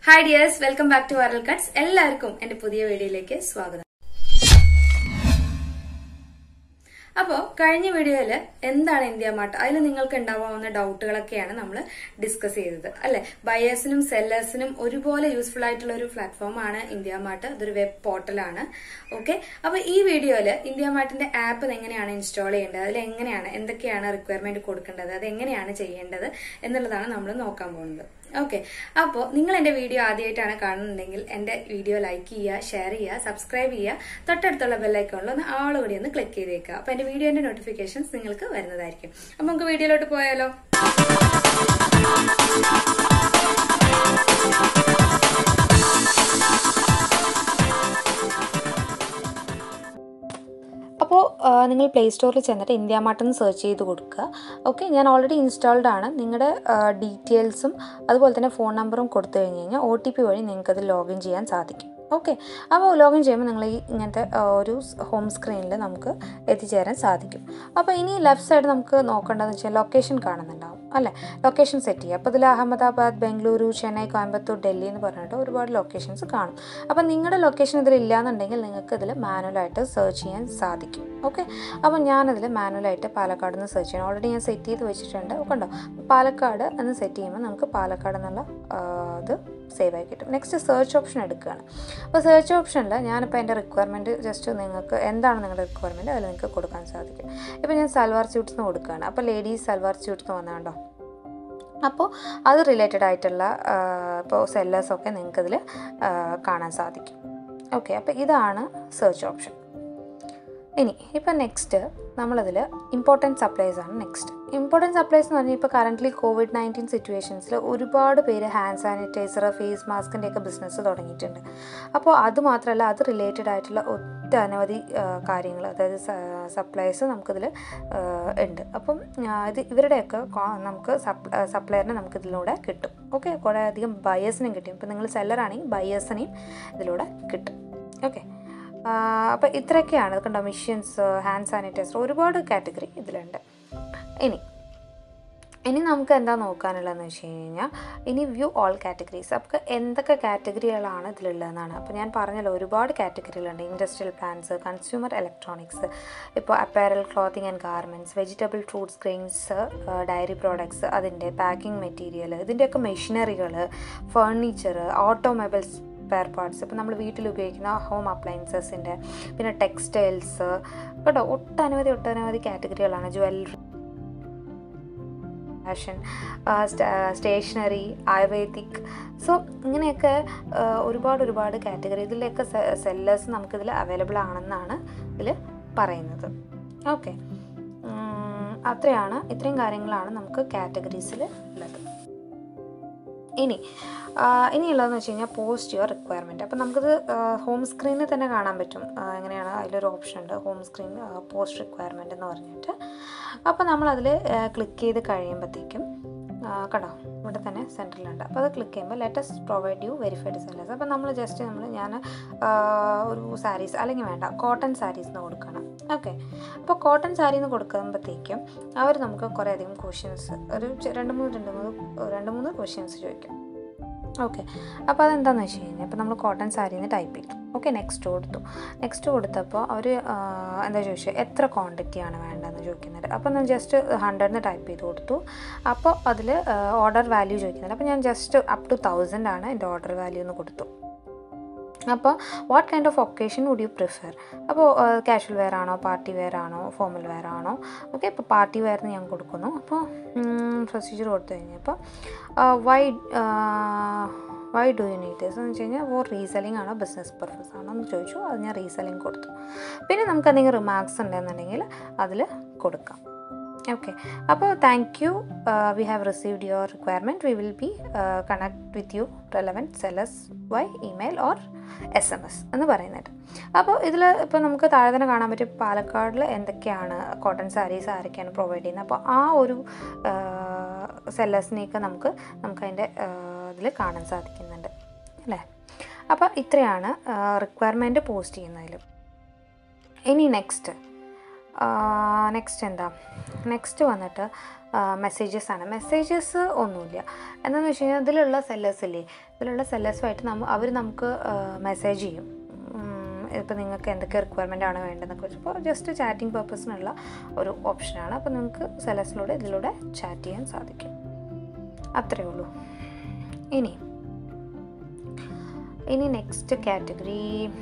Hi dears welcome back to viral cuts എല്ലാവർക്കും എന്റെ പുതിയ വീഡിയോയിലേക്ക് സ്വാഗതം അപ്പോൾ കഴിഞ്ഞ വീഡിയോയിൽ എന്താണ് ഇന്ത്യ മാർട്ട് അതിൽ നിങ്ങൾക്ക് ഉണ്ടാവാവുന്ന ഡൗട്ടുകളൊക്കെയാണ് നമ്മൾ ഡിസ്കസ് ചെയ്തത് അല്ലെ ബയേഴ്സിനും സെല്ലേഴ്സിനും ഒരുപോലെ യൂസ്ഫുൾ ആയിട്ടുള്ള ഒരു പ്ലാറ്റ്ഫോമാണ് ഇന്ത്യ മാർട്ട് അതൊരു വെബ് പോർട്ടലാണ് ഓക്കെ അപ്പോൾ ഈ വീഡിയോയിൽ ഇന്ത്യ മാർട്ടിന്റെ ആപ്പ് എങ്ങനെയാണ് ഇൻസ്റ്റാൾ ചെയ്യേണ്ടത് അതിൽ എങ്ങനെയാണ് എന്തൊക്കെയാണ് റിക്വയർമെന്റ് കൊടുക്കേണ്ടത് അത് എങ്ങനെയാണ് ചെയ്യേണ്ടത് എന്നുള്ളതാണ് നമ്മൾ നോക്കാൻ പോകുന്നത് ഓക്കെ അപ്പോൾ നിങ്ങൾ എൻ്റെ വീഡിയോ ആദ്യമായിട്ടാണ് കാണുന്നുണ്ടെങ്കിൽ എൻ്റെ വീഡിയോ ലൈക്ക് ചെയ്യുക ഷെയർ ചെയ്യുക സബ്സ്ക്രൈബ് ചെയ്യുക തൊട്ടടുത്തുള്ള ബെല്ലൈക്കോണിൽ ഒന്ന് ആളുകൂടി ഒന്ന് ക്ലിക്ക് ചെയ്തേക്കുക അപ്പോൾ എൻ്റെ വീഡിയോൻ്റെ നോട്ടിഫിക്കേഷൻസ് നിങ്ങൾക്ക് വരുന്നതായിരിക്കും അപ്പോൾ നമുക്ക് വീഡിയോയിലോട്ട് പോയാലോ അപ്പോൾ നിങ്ങൾ പ്ലേ സ്റ്റോറിൽ ചെന്നിട്ട് ഇന്ത്യ മാർട്ട് എന്ന് സെർച്ച് ചെയ്ത് കൊടുക്കുക ഓക്കെ ഞാൻ ഓൾറെഡി ഇൻസ്റ്റാൾഡ് ആണ് നിങ്ങളുടെ ഡീറ്റെയിൽസും അതുപോലെ തന്നെ ഫോൺ നമ്പറും കൊടുത്തു കഴിഞ്ഞ് കഴിഞ്ഞാൽ ഒ ടി പി വഴി നിങ്ങൾക്കത് ലോഗിൻ ചെയ്യാൻ സാധിക്കും ഓക്കെ അപ്പോൾ ലോഗിൻ ചെയ്യുമ്പോൾ നിങ്ങൾ ഈ ഇങ്ങനത്തെ ആ, ഒരു ഹോം സ്ക്രീനിൽ നമുക്ക് എത്തിച്ചേരാൻ സാധിക്കും അപ്പോൾ ഇനി ലെഫ്റ്റ് സൈഡ് നമുക്ക് നോക്കേണ്ടതെന്ന് വെച്ചാൽ ലൊക്കേഷൻ കാണുന്നുണ്ടാവും അല്ലേ ലൊക്കേഷൻ സെറ്റ് ചെയ്യുക അപ്പോൾ ഇതിൽ അഹമ്മദാബാദ് ബംഗളൂരു ചെന്നൈ കോയമ്പത്തൂർ ഡൽഹി എന്ന് പറഞ്ഞിട്ട് ഒരുപാട് ലൊക്കേഷൻസ് കാണും അപ്പോൾ നിങ്ങളുടെ ലൊക്കേഷൻ ഇതിൽ ഇല്ലാന്നുണ്ടെങ്കിൽ നിങ്ങൾക്ക് ഇതിൽ മാനുവലായിട്ട് സെർച്ച് ചെയ്യാൻ സാധിക്കും ഓക്കെ അപ്പോൾ ഞാനതിൽ മാനുവലായിട്ട് പാലക്കാട് നിന്ന് സെർച്ച് ചെയ്യണം ഓൾറെഡി ഞാൻ സെറ്റ് ചെയ്ത് വെച്ചിട്ടുണ്ട് കണ്ടോ പാലക്കാട് എന്ന് സെറ്റ് ചെയ്യുമ്പോൾ നമുക്ക് പാലക്കാട് എന്നുള്ള ആ, ഇത് സേവ് ആയി കിട്ടും നെക്സ്റ്റ് സെർച്ച് ഓപ്ഷൻ എടുക്കുകയാണ് അപ്പോൾ സെർച്ച് ഓപ്ഷനിൽ ഞാനിപ്പോൾ എൻ്റെ റിക്വയർമെൻറ്റ് ജസ്റ്റ് നിങ്ങൾക്ക് എന്താണ് നിങ്ങളുടെ റിക്വയർമെൻറ്റ് അതിൽ നിങ്ങൾക്ക് കൊടുക്കാൻ സാധിക്കും ഇപ്പോൾ ഞാൻ സൽവാർ സ്യൂട്ട്സ് എന്ന് കൊടുക്കുകയാണ് അപ്പോൾ ലേഡീസ് സൽവാർ സ്യൂട്ട്സ് എന്ന് വന്നാണ്ടോ അപ്പോൾ അത് റിലേറ്റഡ് ആയിട്ടുള്ള ആ, ഇപ്പോൾ സെല്ലേഴ്സൊക്കെ നിങ്ങൾക്കതിൽ കാണാൻ സാധിക്കും ഓക്കെ അപ്പോൾ ഇതാണ് സെർച്ച് ഓപ്ഷൻ ഇനി ഇപ്പം നെക്സ്റ്റ് നമ്മളതിൽ ഇമ്പോർട്ടൻറ്റ് സപ്ലൈസ് ആണ് നെക്സ്റ്റ് ഇമ്പോർട്ടൻറ്റ് സപ്ലൈസ് എന്ന് പറഞ്ഞാൽ ഇപ്പോൾ കറൻ്റ്ലി കോവിഡ് നയൻറ്റീൻ സിറ്റുവേഷൻസിൽ ഒരുപാട് പേര് ഹാൻഡ് സാനിറ്റൈസർ ഫേസ് മാസ്കിൻ്റെ ഒക്കെ ബിസിനസ് തുടങ്ങിയിട്ടുണ്ട് അപ്പോൾ അത് മാത്രമല്ല അത് റിലേറ്റഡ് ആയിട്ടുള്ള ഒട്ടനവധി കാര്യങ്ങൾ അതായത് സപ്ലൈസ് നമുക്കിതിൽ ഉണ്ട് അപ്പം ആ, ഇത് ഇവരുടെയൊക്കെ കോ- നമുക്ക് സപ്ലയറിനെ നമുക്കിതിലൂടെ കിട്ടും ഓക്കെ കുറേ അധികം ബയേഴ്സിനും കിട്ടും ഇപ്പം നിങ്ങൾ സെല്ലറാണെങ്കിൽ ബയേഴ്സിനെയും ഇതിലൂടെ കിട്ടും ഓക്കെ അപ്പോൾ ഇത്രയൊക്കെയാണ് കണ്ടോ മിഷ്യൻസ് ഹാൻഡ് സാനിറ്റൈസർ ഒരുപാട് കാറ്റഗറി ഇതിലുണ്ട് ഇനി ഇനി നമുക്ക് എന്താ നോക്കാനുള്ളതെന്ന് വെച്ച് കഴിഞ്ഞാൽ ഇനി വ്യൂ ഓൾ കാറ്റഗറീസ് നമുക്ക് എന്തൊക്കെ കാറ്റഗറികളാണ് ഇതിലുള്ളതെന്നാണ് അപ്പോൾ ഞാൻ പറഞ്ഞല്ലോ ഒരുപാട് കാറ്റഗറികളുണ്ട് ഇൻഡസ്ട്രിയൽ പ്ലാന്റ്സ് കൺസ്യൂമർ ഇലക്ട്രോണിക്സ് ഇപ്പോൾ apparel clothing and garments vegetable fruits grains dairy products അതിൻ്റെ പാക്കിംഗ് മെറ്റീരിയൽ ഇതിൻ്റെയൊക്കെ മെഷീനറികൾ ഫർണിച്ചർ ഓട്ടോമൊബൈൽസ് സ്പെയർ പാർട്സ് ഇപ്പോൾ നമ്മൾ വീട്ടിൽ ഉപയോഗിക്കുന്ന ഹോം അപ്ലയൻസസിൻ്റെ പിന്നെ ടെക്സ്റ്റൈൽസ് കേട്ടോ ഒട്ടനവധി ഒട്ടനവധി കാറ്റഗറികളാണ് jewellery fashion stationery ayurvedic so ഇങ്ങനെയൊക്കെ ആ, ഒരുപാട് ഒരുപാട് കാറ്റഗറി ഇതിലൊക്കെ സെല്ലേഴ്സ് നമുക്കിതിൽ അവൈലബിൾ ആണെന്നാണ് ഇതിൽ പറയുന്നത് ഓക്കെ അത്രയാണ് ഇത്രയും കാര്യങ്ങളാണ് നമുക്ക് കാറ്റഗറീസിൽ ഉള്ളത് ഇനി ആ, ഇനിയുള്ളതെന്ന് വെച്ച് കഴിഞ്ഞാൽ പോസ്റ്റ് യുവർ റിക്വയർമെൻറ്റ് അപ്പോൾ നമുക്കിത് ഹോം സ്ക്രീനിൽ തന്നെ കാണാൻ പറ്റും ആ, എങ്ങനെയാണ് അതിലൊരു ഓപ്ഷൻ ഉണ്ട് ഹോം സ്ക്രീൻ പോസ്റ്റ് റിക്വയർമെൻറ്റ് എന്ന് പറഞ്ഞിട്ട് അപ്പോൾ നമ്മളതിൽ ക്ലിക്ക് ചെയ്ത് കഴിയുമ്പോഴത്തേക്കും ആ, കണ്ടോ ഇവിടെ തന്നെ സെൻറ്ററിലുണ്ട് അപ്പോൾ അത് ക്ലിക്ക് ചെയ്യുമ്പോൾ let us provide you verified sellers അപ്പോൾ നമ്മൾ ജസ്റ്റ് നമ്മൾ ഞാൻ ആ, ഒരു സാരീസ് അല്ലെങ്കിൽ വേണ്ട കോട്ടൺ സാരീസ് എന്ന് കൊടുക്കണം ഓക്കെ അപ്പോൾ കോട്ടൺ സാരി എന്ന് കൊടുക്കുമ്പോഴത്തേക്കും അവർ നമുക്ക് കുറേ അധികം ക്വസ്റ്റ്യൻസ് ഒരു ചെ- രണ്ട് മൂന്ന് രണ്ട് മൂന്ന് രണ്ട് മൂന്ന് ക്വസ്റ്റ്യൻസ് ചോദിക്കും ഓക്കെ അപ്പോൾ അതെന്താണെന്ന് വെച്ച് കഴിഞ്ഞാൽ ഇപ്പോൾ നമ്മൾ കോട്ടൺ സാരിന്ന് ടൈപ്പ് ചെയ്തു ഓക്കെ നെക്സ്റ്റ് കൊടുത്തു നെക്സ്റ്റ് കൊടുത്തപ്പോൾ അവർ എന്താ ചോദിച്ചത് എത്ര ക്വാണ്ടിറ്റിയാണ് വേണ്ടതെന്ന് ചോദിക്കുന്നുണ്ട് അപ്പോൾ ഞാൻ ജസ്റ്റ് ഹൺഡ്രഡിന് ടൈപ്പ് ചെയ്ത് കൊടുത്തു അപ്പോൾ അതിൽ ഓർഡർ വാല്യൂ ചോദിക്കുന്നുണ്ട് അപ്പോൾ ഞാൻ ജസ്റ്റ് അപ് ടു തൗസൻഡ് ആണ് എൻ്റെ ഓർഡർ വാല്യൂ എന്ന് കൊടുത്തു അപ്പോൾ what kind of occasion would you prefer അപ്പോൾ കാഷ്വൽ വെയർ ആണോ പാർട്ടി വെയർ ആണോ ഫോമൽ വെയർ ആണോ ഓക്കെ ഇപ്പോൾ പാർട്ടി വെയറിന് ഞാൻ കൊടുക്കുന്നു അപ്പോൾ പ്രൊസീജിയർ കൊടുത്തു കഴിഞ്ഞപ്പോൾ why why do you need this എന്ന് വെച്ച് കഴിഞ്ഞാൽ ഓ റീസെല്ലിംഗ് ആണോ ബിസിനസ് പർപ്പസ് ആണോ എന്ന് ചോദിച്ചു അത് ഞാൻ റീസെല്ലിംഗ് കൊടുത്തു പിന്നെ നമുക്ക് എന്തെങ്കിലും റിമാർക്സ് ഉണ്ടെന്നുണ്ടെങ്കിൽ അതിൽ കൊടുക്കാം ഓക്കെ അപ്പോൾ thank you we have received your requirement we will be connect with you relevant sellers by email or S M S എന്ന് പറയുന്നുണ്ട് അപ്പോൾ ഇതിൽ ഇപ്പോൾ നമുക്ക് താഴെ തന്നെ കാണാൻ പറ്റും പാലക്കാടിൽ എന്തൊക്കെയാണ് കോട്ടൺ സാരീസ് ആരൊക്കെയാണ് പ്രൊവൈഡ് ചെയ്യുന്നത് അപ്പോൾ ആ ഒരു സെല്ലേഴ്സിനെയൊക്കെ നമുക്ക് നമുക്കതിൻ്റെ ഇതിൽ കാണാൻ സാധിക്കുന്നുണ്ട് അല്ലേ അപ്പോൾ ഇത്രയാണ് റിക്വയർമെൻറ്റ് പോസ്റ്റ് ചെയ്യുന്നതിൽ ഇനി നെക്സ്റ്റ് നെക്സ്റ്റ് എന്താ നെക്സ്റ്റ് വന്നിട്ട് മെസ്സേജസ് ആണ് മെസ്സേജസ് ഒന്നുമില്ല എന്താണെന്ന് വെച്ച് കഴിഞ്ഞാൽ ഇതിലുള്ള സെല്ലേഴ്സ് ഇല്ലേ ഇതിലുള്ള സെല്ലേഴ്സുമായിട്ട് നമ്മ അവർ നമുക്ക് മെസ്സേജ് ചെയ്യും ഇപ്പോൾ നിങ്ങൾക്ക് എന്തൊക്കെ റിക്വയർമെൻ്റ് ആണ് വേണ്ടതെന്നൊക്കെ വെച്ചപ്പോൾ ജസ്റ്റ് ചാറ്റിംഗ് പർപ്പസിനുള്ള ഒരു ഓപ്ഷനാണ് അപ്പോൾ നിങ്ങൾക്ക് സെല്ലേഴ്സിലൂടെ ഇതിലൂടെ ചാറ്റ് ചെയ്യാൻ സാധിക്കും അത്രയേ ഉള്ളൂ ഇനി ഇനി next category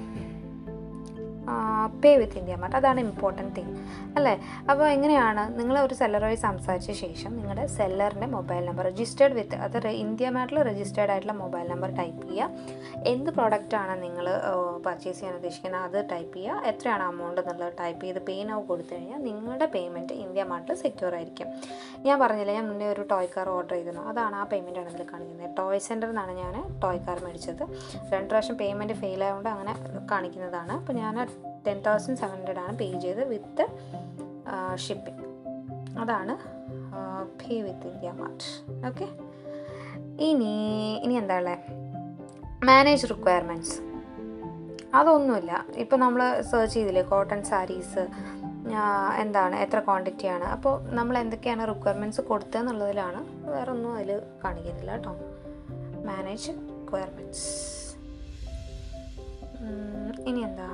pay with India Mart അതാണ് ഇമ്പോർട്ടൻറ്റ് തിങ് അല്ലേ അപ്പോൾ എങ്ങനെയാണ് നിങ്ങൾ ഒരു സെല്ലറുമായി സംസാരിച്ച ശേഷം നിങ്ങളുടെ സെല്ലറിൻ്റെ മൊബൈൽ നമ്പർ രജിസ്റ്റേർഡ് വിത്ത് അത് ഇന്ത്യ മാർട്ടിൽ രജിസ്റ്റേർഡ് ആയിട്ടുള്ള മൊബൈൽ നമ്പർ ടൈപ്പ് ചെയ്യുക എന്ത് പ്രോഡക്റ്റാണ് നിങ്ങൾ പർച്ചേസ് ചെയ്യാൻ ഉദ്ദേശിക്കുന്നത് അത് ടൈപ്പ് ചെയ്യുക എത്രയാണ് എമൗണ്ട് എന്നുള്ളത് ടൈപ്പ് ചെയ്ത് പേ നൗ കൊടുത്തു കഴിഞ്ഞാൽ നിങ്ങളുടെ പേയ്മെൻറ്റ് ഇന്ത്യ മാർട്ടിൽ സെക്യൂർ ആയിരിക്കും ഞാൻ പറഞ്ഞില്ല ഞാൻ മുന്നേ ഒരു ടോയ് കാർ ഓർഡർ ചെയ്തിരുന്നു അതാണ് ആ പേയ്മെൻ്റ് ആണ് ഇതിൽ കാണിക്കുന്നത് ടോയ് സെൻറ്ററിൽ നിന്നാണ് ഞാൻ ടോയ് കാർ മേടിച്ചത് രണ്ട് പ്രാവശ്യം പേയ്മെൻറ്റ് ഫെയിൽ ആയതുകൊണ്ട് അങ്ങനെ കാണിക്കുന്നതാണ് അപ്പോൾ ഞാൻ ടെൻ തൗസൻഡ് സെവൻ ഹൺഡ്രഡ് ആണ് പേ ചെയ്ത് വിത്ത് ഷിപ്പിംഗ് അതാണ് pay with India Mart okay ഇനി ഇനി എന്താ ഉള്ളത് മാനേജ് റിക്വയർമെൻറ്റ്സ് അതൊന്നുമില്ല ഇപ്പോൾ നമ്മൾ സെർച്ച് ചെയ്തില്ലേ കോട്ടൺ സാരീസ് എന്താണ് എത്ര ക്വാണ്ടിറ്റിയാണ് അപ്പോൾ നമ്മൾ എന്തൊക്കെയാണ് റിക്വയർമെൻറ്റ്സ് കൊടുത്തതെന്നുള്ളതിലാണ് വേറെ ഒന്നും അതിൽ കാണിക്കുന്നില്ല കേട്ടോ മാനേജ് റിക്വയർമെൻറ്റ്സ് ഇനി എന്താ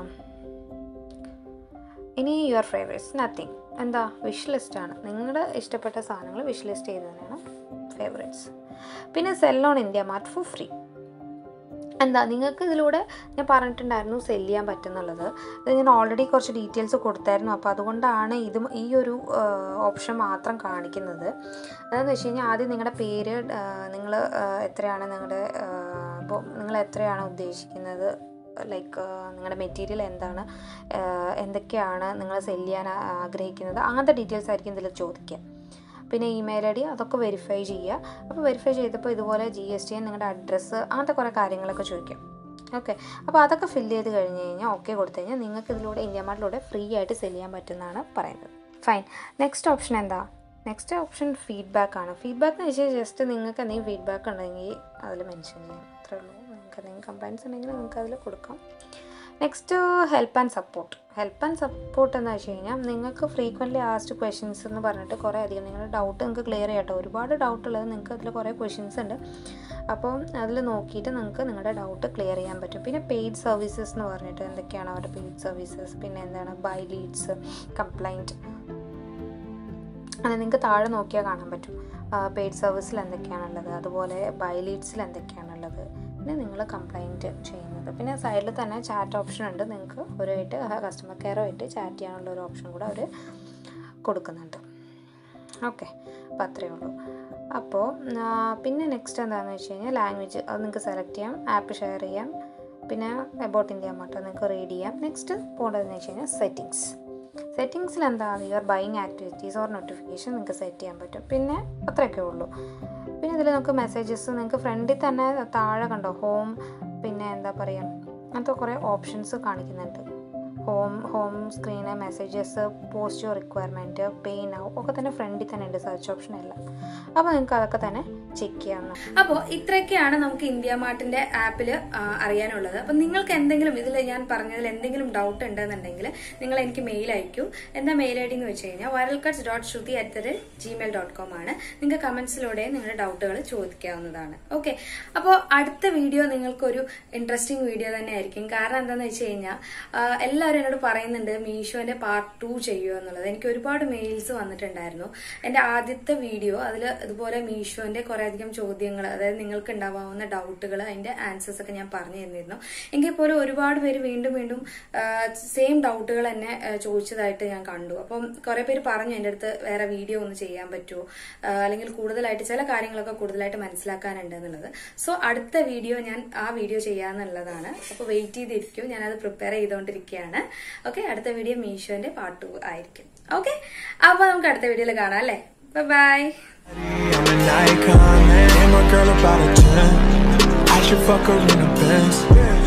ഇനി യുവർ ഫേവറേറ്റ്സ് നത്തിങ് എന്താ വിഷ് ലിസ്റ്റാണ് നിങ്ങളുടെ ഇഷ്ടപ്പെട്ട സാധനങ്ങൾ വിഷ് ലിസ്റ്റ് ചെയ്യുന്നതിനാണ് ഫേവറേറ്റ്സ് പിന്നെ sell on India Mart for free എന്താ നിങ്ങൾക്ക് ഇതിലൂടെ ഞാൻ പറഞ്ഞിട്ടുണ്ടായിരുന്നു സെല് ചെയ്യാൻ പറ്റുന്നുള്ളത് ഇത് ഞാൻ ഓൾറെഡി കുറച്ച് ഡീറ്റെയിൽസ് കൊടുത്തായിരുന്നു അപ്പോൾ അതുകൊണ്ടാണ് ഇതും ഈ ഒരു ഓപ്ഷൻ മാത്രം കാണിക്കുന്നത് അതെന്ന് വെച്ച് കഴിഞ്ഞാൽ ആദ്യം നിങ്ങളുടെ പേര് നിങ്ങൾ എത്രയാണ് നിങ്ങളുടെ ഇപ്പോൾ നിങ്ങൾ എത്രയാണ് ഉദ്ദേശിക്കുന്നത് ലൈക്ക് നിങ്ങളുടെ മെറ്റീരിയൽ എന്താണ് എന്തൊക്കെയാണ് നിങ്ങൾ സെല് ചെയ്യാൻ ആഗ്രഹിക്കുന്നത് അങ്ങനത്തെ ഡീറ്റെയിൽസ് ആയിരിക്കും ഇതിൽ ചോദിക്കുക പിന്നെ ഇമെയിൽ ഐ ഡി അതൊക്കെ വെരിഫൈ ചെയ്യുക അപ്പോൾ വെരിഫൈ ചെയ്തപ്പോൾ ഇതുപോലെ ജി എസ് ടി നിങ്ങളുടെ അഡ്രസ്സ് അങ്ങനത്തെ കുറേ കാര്യങ്ങളൊക്കെ ചോദിക്കും ഓക്കെ അപ്പോൾ അതൊക്കെ ഫില്ല് ചെയ്ത് കഴിഞ്ഞ് കഴിഞ്ഞാൽ ഓക്കെ കൊടുത്തു കഴിഞ്ഞാൽ നിങ്ങൾക്ക് ഇതിലൂടെ ഇന്ത്യ മാർട്ടിലൂടെ ഫ്രീ ആയിട്ട് സെല് ചെയ്യാൻ പറ്റുമെന്നാണ് പറയുന്നത് ഫൈൻ നെക്സ്റ്റ് ഓപ്ഷൻ എന്താ നെക്സ്റ്റ് ഓപ്ഷൻ ഫീഡ്ബാക്ക് ആണ് ഫീഡ്ബാക്ക് എന്ന് വെച്ചാൽ ജസ്റ്റ് നിങ്ങൾക്ക് എന്തെങ്കിലും ഫീഡ്ബാക്ക് ഉണ്ടെങ്കിൽ അതിൽ മെൻഷൻ ചെയ്യാം അത്രേ ഉള്ളൂ നിങ്ങൾക്ക് എന്തെങ്കിലും കംപ്ലയിൻസ് ഉണ്ടെങ്കിൽ നിങ്ങൾക്ക് അതിൽ കൊടുക്കാം next help and support help and support എന്ന് വെച്ച് കഴിഞ്ഞാൽ നിങ്ങൾക്ക് ഫ്രീക്വൻ്റ്ലി ആസ്ഡ് ക്വസ്റ്റ്യൻസ് എന്ന് പറഞ്ഞിട്ട് കുറേ അധികം നിങ്ങളുടെ ഡൗട്ട് നിങ്ങൾക്ക് ക്ലിയർ ചെയ്യട്ടോ ഒരുപാട് ഡൗട്ട് ഉള്ളത് നിങ്ങൾക്ക് അതിൽ കുറേ ക്വസ്റ്റ്യൻസ് ഉണ്ട് അപ്പോൾ അതിൽ നോക്കിയിട്ട് നിങ്ങൾക്ക് നിങ്ങളുടെ ഡൗട്ട് ക്ലിയർ ചെയ്യാൻ പറ്റും പിന്നെ പെയ്ഡ് സർവീസസ് എന്ന് പറഞ്ഞിട്ട് എന്തൊക്കെയാണ് അവരുടെ പെയ്ഡ് സർവീസസ് പിന്നെ എന്താണ് ബൈ ലീഡ്സ് കംപ്ലൈൻറ്റ് അത് നിങ്ങൾക്ക് താഴെ നോക്കിയാൽ കാണാൻ പറ്റും പെയ്ഡ് സർവീസിൽ എന്തൊക്കെയാണുള്ളത് അതുപോലെ ബൈ ലീഡ്സിൽ എന്തൊക്കെയാണുള്ളത് പിന്നെ നിങ്ങൾ കംപ്ലൈൻറ്റ് ചെയ്യുന്നത് പിന്നെ സൈഡിൽ തന്നെ ചാറ്റ് ഓപ്ഷൻ ഉണ്ട് നിങ്ങൾക്ക് അവരുമായിട്ട് കസ്റ്റമർ കെയറുമായിട്ട് ചാറ്റ് ചെയ്യാനുള്ള ഒരു ഓപ്ഷൻ കൂടെ അവർ കൊടുക്കുന്നുണ്ട് ഓക്കെ അപ്പോൾ അത്രയേ ഉള്ളൂ അപ്പോൾ പിന്നെ നെക്സ്റ്റ് എന്താണെന്ന് വെച്ച് കഴിഞ്ഞാൽ ലാംഗ്വേജ് അത് നിങ്ങൾക്ക് സെലക്ട് ചെയ്യാം ആപ്പ് ഷെയർ ചെയ്യാം പിന്നെ അബൌട്ട് ഇന്ത്യ മാർട്ട് നിങ്ങൾക്ക് റീഡ് ചെയ്യാം നെക്സ്റ്റ് പോകേണ്ടതെന്ന് വെച്ച് കഴിഞ്ഞാൽ സെറ്റിങ്സ് സെറ്റിങ്സിൽ എന്താ your buying activities or notification നിങ്ങൾക്ക് സെറ്റ് ചെയ്യാൻ പറ്റും പിന്നെ അത്രയൊക്കെ ഉള്ളൂ പിന്നെ ഇതിൽ നമുക്ക് മെസ്സേജസ് നിങ്ങൾക്ക് ഫ്രണ്ടിൽ തന്നെ താഴെ കണ്ടോ ഹോം പിന്നെ എന്താ പറയുക അങ്ങനത്തെ കുറേ ഓപ്ഷൻസ് കാണിക്കുന്നുണ്ട് home home screen messages post your requirement pay now ഒക്കെ തന്നെ ഫ്രണ്ടിൽ തന്നെ ഉണ്ട് സെർച്ച് ഓപ്ഷൻ എല്ലാം അപ്പോൾ നിങ്ങൾക്ക് അതൊക്കെ തന്നെ ചെക്ക് ചെയ്യാവുന്ന അപ്പോൾ ഇത്രയൊക്കെയാണ് നമുക്ക് ഇന്ത്യ മാർട്ടിന്റെ ആപ്പിൽ അറിയാനുള്ളത് അപ്പം നിങ്ങൾക്ക് എന്തെങ്കിലും ഇതിൽ ഞാൻ പറഞ്ഞതിൽ എന്തെങ്കിലും ഡൗട്ട് ഉണ്ടെന്നുണ്ടെങ്കിൽ നിങ്ങൾ എനിക്ക് മെയിൽ അയക്കൂ എന്താ മെയിൽ ഐ ഡി എന്ന് വെച്ച് കഴിഞ്ഞാൽ viral cuts dot Shruti at the Gmail dot com ആണ് നിങ്ങൾക്ക് കമന്റ്സിലൂടെ നിങ്ങളുടെ ഡൗട്ടുകൾ ചോദിക്കാവുന്നതാണ് ഓക്കെ അപ്പോൾ അടുത്ത വീഡിയോ നിങ്ങൾക്കൊരു ഇൻട്രസ്റ്റിംഗ് വീഡിയോ തന്നെ ആയിരിക്കും കാരണം എന്താണെന്ന് വെച്ച് കഴിഞ്ഞാൽ എല്ലാവരും എന്നോട് പറയുന്നുണ്ട് മീഷോന്റെ പാർട്ട് ടു ചെയ്യുക എന്നുള്ളത് എനിക്ക് ഒരുപാട് മെയിൽസ് വന്നിട്ടുണ്ടായിരുന്നു എന്റെ ആദ്യത്തെ വീഡിയോ അതിൽ ഇതുപോലെ മീഷോന്റെ കുറെ അധികം ചോദ്യങ്ങൾ അതായത് നിങ്ങൾക്ക് ഉണ്ടാവാവുന്ന ഡൗട്ടുകൾ അതിന്റെ ആൻസേഴ്സ് ഒക്കെ ഞാൻ പറഞ്ഞു തന്നിരുന്നു എങ്കിൽ പോലും ഒരുപാട് പേര് വീണ്ടും വീണ്ടും സെയിം ഡൗട്ടുകൾ തന്നെ ചോദിച്ചതായിട്ട് ഞാൻ കണ്ടു അപ്പം കുറെ പേര് പറഞ്ഞു എൻ്റെ അടുത്ത് വേറെ വീഡിയോ ഒന്ന് ചെയ്യാൻ പറ്റുമോ അല്ലെങ്കിൽ കൂടുതലായിട്ട് ചില കാര്യങ്ങളൊക്കെ കൂടുതലായിട്ട് മനസ്സിലാക്കാനുണ്ട് എന്നുള്ളത് സോ അടുത്ത വീഡിയോ ഞാൻ ആ വീഡിയോ ചെയ്യാന്നുള്ളതാണ് അപ്പോൾ വെയിറ്റ് ചെയ്തിരിക്കും ഞാനത് പ്രിപ്പയർ ചെയ്തുകൊണ്ടിരിക്കുകയാണ് ഓക്കെ അടുത്ത വീഡിയോ മീഷോന്റെ പാർട്ട് ടു ആയിരിക്കും ഓക്കെ അപ്പൊ നമുക്ക് അടുത്ത വീഡിയോയിൽ കാണാം അല്ലേ bye I'm an icon, man. And my girl about a 10. I should fuck her in the Benz.